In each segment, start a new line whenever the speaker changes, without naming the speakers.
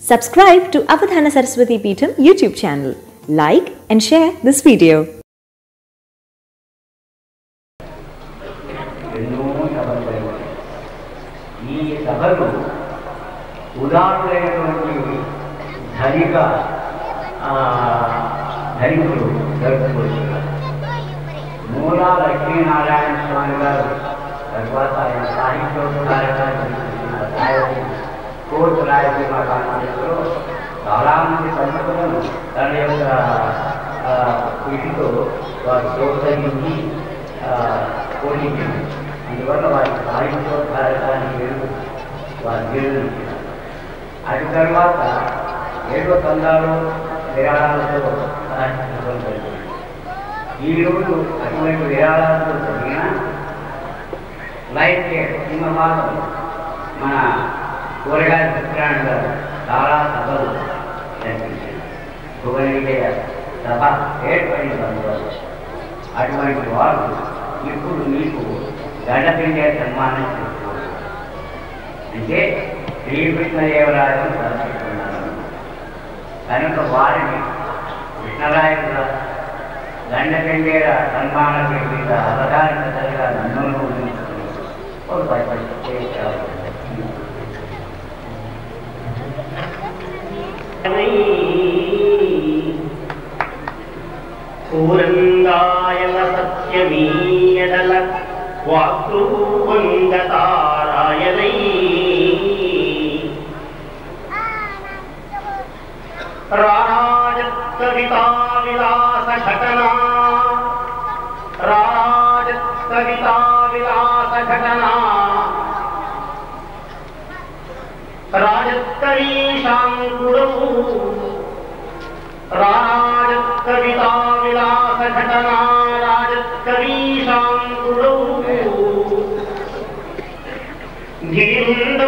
Subscribe to Avadhana Saraswati Peetham YouTube channel. Like and share this video.
ఎన్నో సభలు జరిగాయి ఈ సభలు ఉదారులైనటువంటి ధనిక ఆ, ధనికులు జరుపుకుంటున్నారు మూలా లక్ష్మీనారాయణ స్వామి గారు తర్వాత ఆయన సాహిత్యోద్ధారగా కోర్టు రాయలసీమ కాంగ్రెస్లో చాలామంది పండితులను తన యొక్క ఆ, వీటితో వారు ప్రోత్సహించి ఆ, పోషించింది అందువల్ల వారి సాహిత్యోద్ధారకాన్ని పేరు వారు నిర్ణయించారు అటు తర్వాత ఏడో సంఘాలు విరాళాలతో సాహిత్యం జరిగింది ఈరోజు అటువంటి విరాళాలతో జరిగిన లైఫ్ కేర్ సింహభాగం మన కూరగాయల సత్యనారాయణ గారు చాలా సభలు జరిపించారు భువన విజయ సభ ఏర్పడిన సందర్భంలో అటువంటి వారు ఇప్పుడు మీకు గండపిండే సన్మానం చేస్తున్నారు అంటే శ్రీకృష్ణదేవరాయలు సమర్పిస్తున్నారు కనుక వారిని కృష్ణరాయల దండపిండేర సన్మాన మీద అవధానికతగా నన్ను ఊహించుకుని ఒక పది పది చేశారు
పూరంగాయన సత్యమీయడల వాక్రూపంగతారాయణై రాజత్ కవితా విలాస ఘటనా రాజత్ కవితా విలాస ఘటనా రాజత్కవీశాంకుడౌ రాజత్కవితా విలాస ఘటనా రాజత్కవీశాంకుడౌ ధీరుండౌ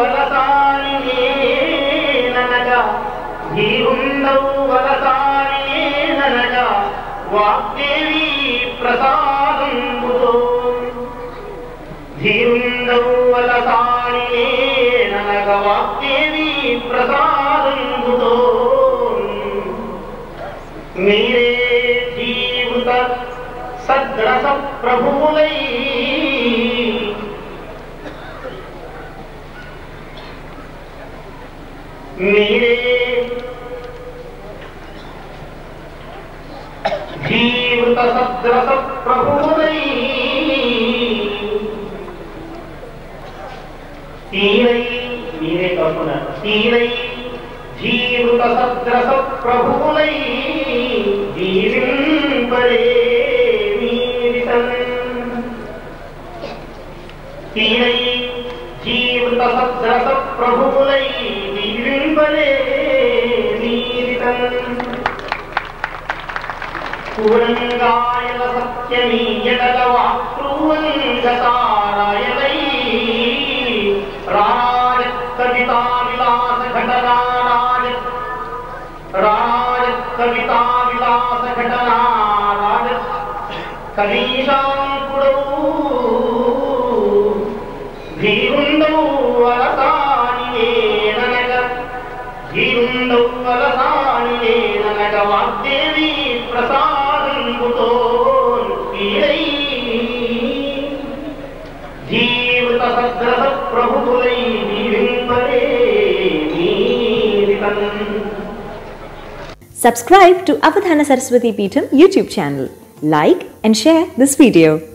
వలసానినగా ధీరుండౌ వలసానినగా వాగ్దేవీ ప్రసాదంబుతో ధీరుండౌ వలసానినగా వాగ్దేవీ ప్రసాదంబుతో మీరే జీవిత సద్రస ప్రభువులై మీరే జీవిత సద్రస ప్రభువులై తీరై మీరే కాకుండా తీరై జీవిత సద్రస ప్రభువులై జీవింపరే మీరితన్ తీరై జీవిత సద్రస ప్రభువులై జీవింపరే మీరితన్ పూరంగాయల సత్యమీయడల వాక్రూవంగతారాయణై రాజత్ కవితా విలాస ఘటనా రాజత్ రాజత్ కవితా విలాస ఘటనా రాజత్ కవీశాంకుడౌ ధీరుండౌ వలసానియేననగ ధీరుండౌ వలసానియేననగ వాగ్దేవి ప్రసాదంబుతో పీడై జీవిత సద్రస ప్రభువులై దీవింపరే మీరితన్
Subscribe to Avadhana Saraswati Peetham YouTube channel. Like and share this video.